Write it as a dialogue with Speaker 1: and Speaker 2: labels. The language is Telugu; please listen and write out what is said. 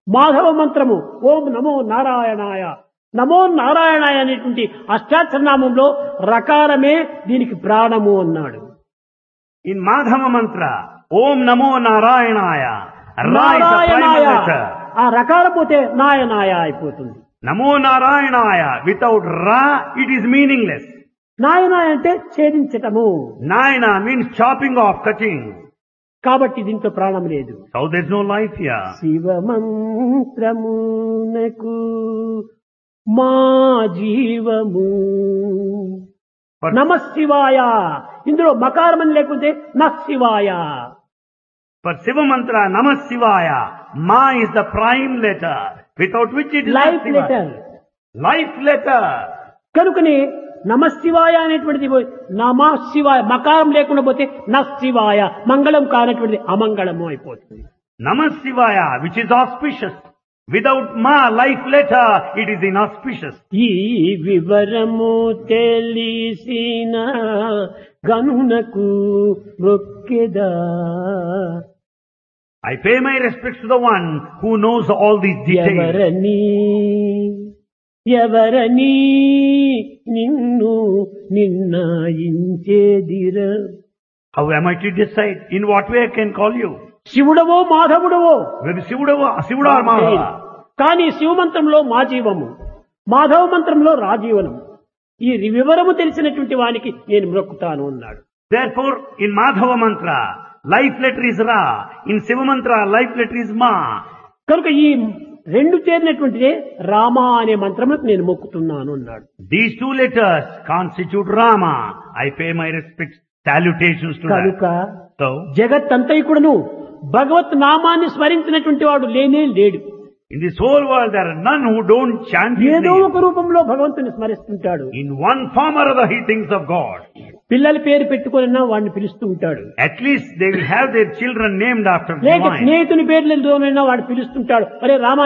Speaker 1: మాధవ మంత్రము ఓం నమో నారాయణాయ నమో నారాయణాయ అనేటువంటి అష్టాక్షరనామంలో రకారమే దీనికి ప్రాణము అన్నాడు
Speaker 2: In Madhava mantra, Om Namo Narayanaya. Ra is the
Speaker 1: నారాయణాయ
Speaker 2: primal letter.
Speaker 1: ఆ రకాల పోతే నాయనాయ అయిపోతుంది
Speaker 2: Namo Narayanaya. Without Ra, it is meaningless.
Speaker 1: నాయనాయ అంటే ఛేదించటము
Speaker 2: Nayana means chopping off, cutting.
Speaker 1: కాబట్టి దీంట్లో ప్రాణం లేదు
Speaker 2: So there's no life here.
Speaker 1: శివమంత్రమునకు మా జీవము
Speaker 2: For,
Speaker 1: నమ శివాయ ఇందులో మకారమని లేకుంటే న శివాయ
Speaker 2: for Shiva mantra, Namah Shivaya, Ma is the prime letter, without which it is not
Speaker 1: life
Speaker 2: Shiva.
Speaker 1: Letter
Speaker 2: Life letter.
Speaker 1: కనుకని నమ శివాయ అనేటువంటిది పోయి నమ శివాయ మకారం లేకుండా పోతే న శివాయ మంగళం కానటువంటిది అమంగళము అయిపోతుంది
Speaker 2: Namah Shivaya, which is auspicious. Without Ma, life letter, it is inauspicious.
Speaker 1: ఈ వివరము తెలిసిన గనునకు మొక్కెదా
Speaker 2: I pay my respects to the one who knows all these details.
Speaker 1: ఎవరని ఎవరని నిన్ను నిన్నాయించేదిర
Speaker 2: How am I to decide? In what way I can call you?
Speaker 1: శివుడవో మాధవుడవో
Speaker 2: Whether Sivuda or Sivuda or Madhava.
Speaker 1: కానీ శివమంత్రంలో మా జీవము మాధవ మంత్రంలో రాజీవనము ఈ వివరము తెలిసినటువంటి వానికి నేను మ్రొక్కుతాను అన్నాడు
Speaker 2: Therefore, in Madhava mantra, life letter is Ra. In Siva mantra, life letter is Ma.
Speaker 1: కనుక ఈ రెండు చేరినటువంటిదే రామ అనే మంత్రములకు నేను మొక్కుతున్నాను అన్నాడు
Speaker 2: These two letters constitute Rama. I pay my respects, salutations to
Speaker 1: కనుక
Speaker 2: that. So,
Speaker 1: జగత్తంతైకుడును భగవత్ నామాన్ని స్మరించినటువంటి వాడు లేనే లేడు
Speaker 2: in this whole world, there are none who don't chant His
Speaker 1: ఏదో
Speaker 2: name.
Speaker 1: ఒక రూపంలో భగవంతుని స్మరిస్తుంటాడు
Speaker 2: In one form or other, he thinks of God.
Speaker 1: పిల్లల పేరు పెట్టుకున్నా వాడిని పిలుస్తూ ఉంటాడు
Speaker 2: At least they will have their children named after
Speaker 1: లేక
Speaker 2: divine.
Speaker 1: స్నేహితుని పేర్లతోనైనా వాడు పిలుస్తుంటాడు అరే రామ